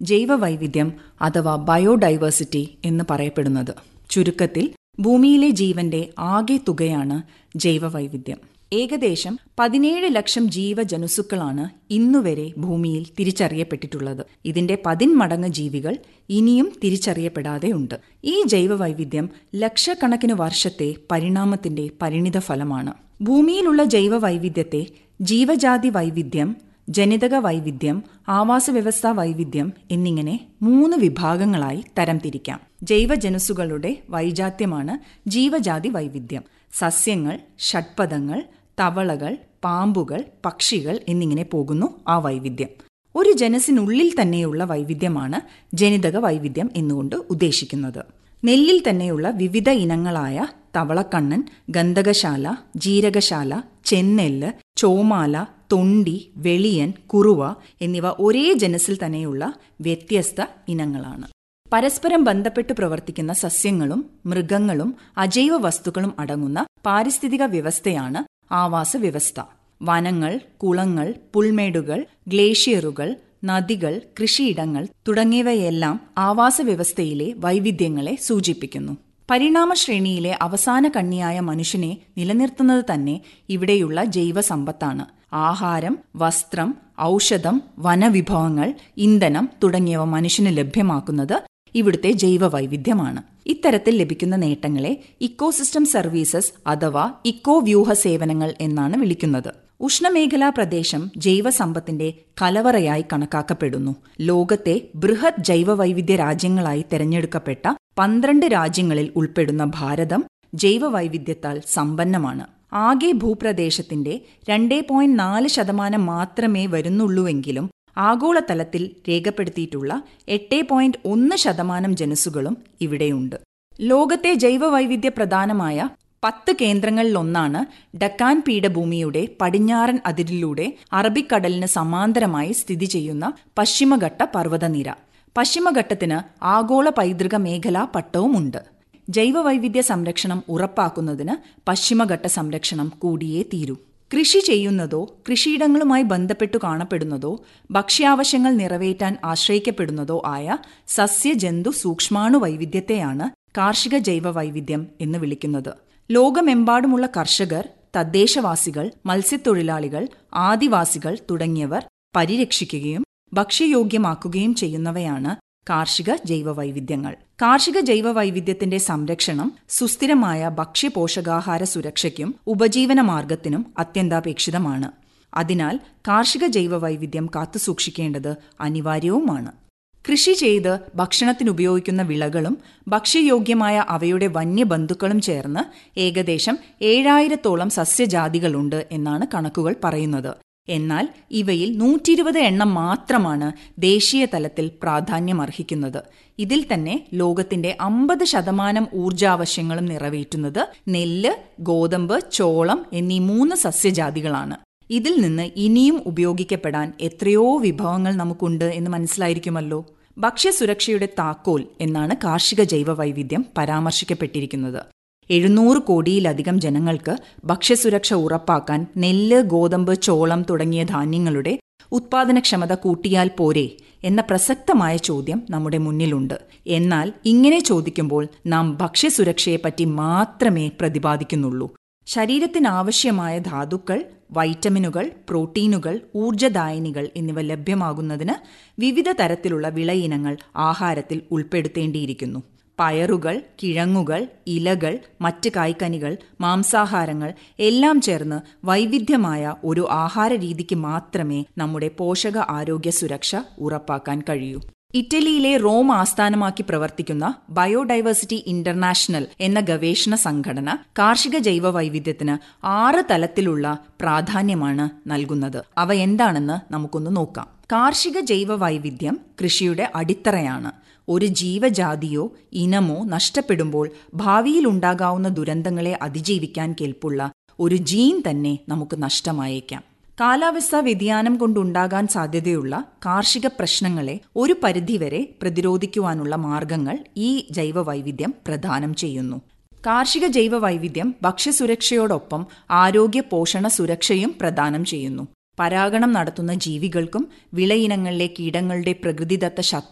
ജൈവവൈവിധ്യം അഥവാ ബയോഡൈവേഴ്സിറ്റി എന്ന് പറയപ്പെടുന്നത് ചുരുക്കത്തിൽ ഭൂമിയിലെ ജീവന്റെ ആകെ തുകയാണ് ജൈവവൈവിധ്യം ഏകദേശം പതിനേഴ് ലക്ഷം ജീവജനുസുക്കളാണ് ഇന്നുവരെ ഭൂമിയിൽ തിരിച്ചറിയപ്പെട്ടിട്ടുള്ളത് ഇതിന്റെ പതിന്മടങ്ങ് ജീവികൾ ഇനിയും തിരിച്ചറിയപ്പെടാതെയുണ്ട് ഈ ജൈവവൈവിധ്യം ലക്ഷക്കണക്കിന് വർഷത്തെ പരിണാമത്തിന്റെ പരിണിത ഫലമാണ് ഭൂമിയിലുള്ള ജൈവവൈവിധ്യത്തെ ജീവജാതി വൈവിധ്യം ജനിതക വൈവിധ്യം ആവാസ വ്യവസ്ഥാ വൈവിധ്യം എന്നിങ്ങനെ മൂന്ന് വിഭാഗങ്ങളായി തരംതിരിക്കാം ജൈവജനുസുകളുടെ വൈജാത്യമാണ് ജീവജാതി വൈവിധ്യം സസ്യങ്ങൾ ഷഡ്പദങ്ങൾ തവളകൾ പാമ്പുകൾ പക്ഷികൾ എന്നിങ്ങനെ പോകുന്നു ആ വൈവിധ്യം ഒരു ജനസിനുള്ളിൽ തന്നെയുള്ള വൈവിധ്യമാണ് ജനിതക വൈവിധ്യം എന്നുകൊണ്ട് ഉദ്ദേശിക്കുന്നത് നെല്ലിൽ തന്നെയുള്ള വിവിധ ഇനങ്ങളായ തവളക്കണ്ണൻ ഗന്ധകശാല ജീരകശാല ചെന്നെല്ല് ചോമാല തൊണ്ടി വെളിയൻ കുറുവ എന്നിവ ഒരേ ജനസിൽ തന്നെയുള്ള വ്യത്യസ്ത ഇനങ്ങളാണ് പരസ്പരം ബന്ധപ്പെട്ട് പ്രവർത്തിക്കുന്ന സസ്യങ്ങളും മൃഗങ്ങളും അജൈവ വസ്തുക്കളും അടങ്ങുന്ന പാരിസ്ഥിതിക വ്യവസ്ഥയാണ് ആവാസ വ്യവസ്ഥ വനങ്ങൾ കുളങ്ങൾ പുൽമേടുകൾ ഗ്ലേഷ്യറുകൾ നദികൾ കൃഷിയിടങ്ങൾ തുടങ്ങിയവയെല്ലാം ആവാസ വ്യവസ്ഥയിലെ വൈവിധ്യങ്ങളെ സൂചിപ്പിക്കുന്നു പരിണാമ ശ്രേണിയിലെ അവസാന കണ്ണിയായ മനുഷ്യനെ നിലനിർത്തുന്നത് തന്നെ ഇവിടെയുള്ള ജൈവസമ്പത്താണ് ആഹാരം വസ്ത്രം ഔഷധം വനവിഭവങ്ങൾ ഇന്ധനം തുടങ്ങിയവ മനുഷ്യന് ലഭ്യമാക്കുന്നത് ഇവിടുത്തെ ജൈവ വൈവിധ്യമാണ് ഇത്തരത്തിൽ ലഭിക്കുന്ന നേട്ടങ്ങളെ ഇക്കോസിസ്റ്റം സർവീസസ് അഥവാ ഇക്കോ വ്യൂഹ സേവനങ്ങൾ എന്നാണ് വിളിക്കുന്നത് ഉഷ്ണമേഖലാ പ്രദേശം ജൈവസമ്പത്തിന്റെ കലവറയായി കണക്കാക്കപ്പെടുന്നു ലോകത്തെ ബൃഹത് ജൈവവൈവിധ്യ രാജ്യങ്ങളായി തെരഞ്ഞെടുക്കപ്പെട്ട പന്ത്രണ്ട് രാജ്യങ്ങളിൽ ഉൾപ്പെടുന്ന ഭാരതം ജൈവവൈവിധ്യത്താൽ സമ്പന്നമാണ് ആകെ ഭൂപ്രദേശത്തിന്റെ രണ്ടേ പോയിന്റ് നാല് ശതമാനം മാത്രമേ വരുന്നുള്ളൂവെങ്കിലും ആഗോളതലത്തിൽ രേഖപ്പെടുത്തിയിട്ടുള്ള എട്ട് പോയിന്റ് ഒന്ന് ശതമാനം ജനസുകളും ഇവിടെയുണ്ട് ലോകത്തെ ജൈവവൈവിധ്യ പ്രധാനമായ പത്ത് കേന്ദ്രങ്ങളിലൊന്നാണ് ഡക്കാൻ പീഠഭൂമിയുടെ പടിഞ്ഞാറൻ അതിരിലൂടെ അറബിക്കടലിന് സമാന്തരമായി സ്ഥിതി ചെയ്യുന്ന പശ്ചിമഘട്ട പർവ്വതനിര പശ്ചിമഘട്ടത്തിന് ആഗോള പൈതൃക മേഖലാ പട്ടവുമുണ്ട് ജൈവവൈവിധ്യ സംരക്ഷണം ഉറപ്പാക്കുന്നതിന് പശ്ചിമഘട്ട സംരക്ഷണം കൂടിയേ തീരൂ കൃഷി ചെയ്യുന്നതോ കൃഷിയിടങ്ങളുമായി ബന്ധപ്പെട്ടു കാണപ്പെടുന്നതോ ഭക്ഷ്യാവശ്യങ്ങൾ നിറവേറ്റാൻ ആശ്രയിക്കപ്പെടുന്നതോ ആയ സസ്യജന്തു സൂക്ഷ്മാണു വൈവിധ്യത്തെയാണ് കാർഷിക ജൈവ വൈവിധ്യം എന്ന് വിളിക്കുന്നത് ലോകമെമ്പാടുമുള്ള കർഷകർ തദ്ദേശവാസികൾ മത്സ്യത്തൊഴിലാളികൾ ആദിവാസികൾ തുടങ്ങിയവർ പരിരക്ഷിക്കുകയും ഭക്ഷ്യയോഗ്യമാക്കുകയും ചെയ്യുന്നവയാണ് കാർഷിക ജൈവവൈവിധ്യങ്ങൾ കാർഷിക ജൈവവൈവിധ്യത്തിന്റെ സംരക്ഷണം സുസ്ഥിരമായ ഭക്ഷ്യപോഷകാഹാര സുരക്ഷയ്ക്കും ഉപജീവന മാർഗത്തിനും അത്യന്താപേക്ഷിതമാണ് അതിനാൽ കാർഷിക ജൈവവൈവിധ്യം കാത്തുസൂക്ഷിക്കേണ്ടത് അനിവാര്യവുമാണ് കൃഷി ചെയ്ത് ഭക്ഷണത്തിനുപയോഗിക്കുന്ന വിളകളും ഭക്ഷ്യയോഗ്യമായ അവയുടെ വന്യബന്ധുക്കളും ചേർന്ന് ഏകദേശം ഏഴായിരത്തോളം സസ്യജാതികളുണ്ട് എന്നാണ് കണക്കുകൾ പറയുന്നത് എന്നാൽ ഇവയിൽ നൂറ്റിയിരുപത് എണ്ണം മാത്രമാണ് ദേശീയ തലത്തിൽ പ്രാധാന്യമർഹിക്കുന്നത് ഇതിൽ തന്നെ ലോകത്തിന്റെ അമ്പത് ശതമാനം ഊർജാവശ്യങ്ങളും നിറവേറ്റുന്നത് നെല്ല് ഗോതമ്പ് ചോളം എന്നീ മൂന്ന് സസ്യജാതികളാണ് ഇതിൽ നിന്ന് ഇനിയും ഉപയോഗിക്കപ്പെടാൻ എത്രയോ വിഭവങ്ങൾ നമുക്കുണ്ട് എന്ന് മനസ്സിലായിരിക്കുമല്ലോ ഭക്ഷ്യസുരക്ഷയുടെ താക്കോൽ എന്നാണ് കാർഷിക ജൈവവൈവിധ്യം പരാമർശിക്കപ്പെട്ടിരിക്കുന്നത് എഴുന്നൂറ് കോടിയിലധികം ജനങ്ങൾക്ക് ഭക്ഷ്യസുരക്ഷ ഉറപ്പാക്കാൻ നെല്ല് ഗോതമ്പ് ചോളം തുടങ്ങിയ ധാന്യങ്ങളുടെ ഉത്പാദനക്ഷമത കൂട്ടിയാൽ പോരെ എന്ന പ്രസക്തമായ ചോദ്യം നമ്മുടെ മുന്നിലുണ്ട് എന്നാൽ ഇങ്ങനെ ചോദിക്കുമ്പോൾ നാം ഭക്ഷ്യസുരക്ഷയെപ്പറ്റി മാത്രമേ പ്രതിപാദിക്കുന്നുള്ളൂ ശരീരത്തിനാവശ്യമായ ധാതുക്കൾ വൈറ്റമിനുകൾ പ്രോട്ടീനുകൾ ഊർജ്ജദായിനികൾ എന്നിവ ലഭ്യമാകുന്നതിന് വിവിധ തരത്തിലുള്ള വിളയിനങ്ങൾ ആഹാരത്തിൽ ഉൾപ്പെടുത്തേണ്ടിയിരിക്കുന്നു പയറുകൾ കിഴങ്ങുകൾ ഇലകൾ മറ്റ് കായ്ക്കനികൾ മാംസാഹാരങ്ങൾ എല്ലാം ചേർന്ന് വൈവിധ്യമായ ഒരു ആഹാര രീതിക്ക് മാത്രമേ നമ്മുടെ പോഷക ആരോഗ്യ സുരക്ഷ ഉറപ്പാക്കാൻ കഴിയൂ ഇറ്റലിയിലെ റോം ആസ്ഥാനമാക്കി പ്രവർത്തിക്കുന്ന ബയോഡൈവേഴ്സിറ്റി ഇന്റർനാഷണൽ എന്ന ഗവേഷണ സംഘടന കാർഷിക ജൈവ വൈവിധ്യത്തിന് ആറ് തലത്തിലുള്ള പ്രാധാന്യമാണ് നൽകുന്നത് അവ എന്താണെന്ന് നമുക്കൊന്ന് നോക്കാം കാർഷിക ജൈവ വൈവിധ്യം കൃഷിയുടെ അടിത്തറയാണ് ഒരു ജീവജാതിയോ ഇനമോ നഷ്ടപ്പെടുമ്പോൾ ഭാവിയിൽ ഉണ്ടാകാവുന്ന ദുരന്തങ്ങളെ അതിജീവിക്കാൻ കെൽപ്പുള്ള ഒരു ജീൻ തന്നെ നമുക്ക് നഷ്ടമായേക്കാം കാലാവസ്ഥാ വ്യതിയാനം കൊണ്ടുണ്ടാകാൻ സാധ്യതയുള്ള കാർഷിക പ്രശ്നങ്ങളെ ഒരു പരിധിവരെ പ്രതിരോധിക്കുവാനുള്ള മാർഗങ്ങൾ ഈ ജൈവ വൈവിധ്യം പ്രദാനം ചെയ്യുന്നു കാർഷിക ജൈവ വൈവിധ്യം ഭക്ഷ്യസുരക്ഷയോടൊപ്പം ആരോഗ്യ പോഷണ സുരക്ഷയും പ്രദാനം ചെയ്യുന്നു പരാഗണം നടത്തുന്ന ജീവികൾക്കും വിളയിനങ്ങളിലെ കീടങ്ങളുടെ പ്രകൃതിദത്ത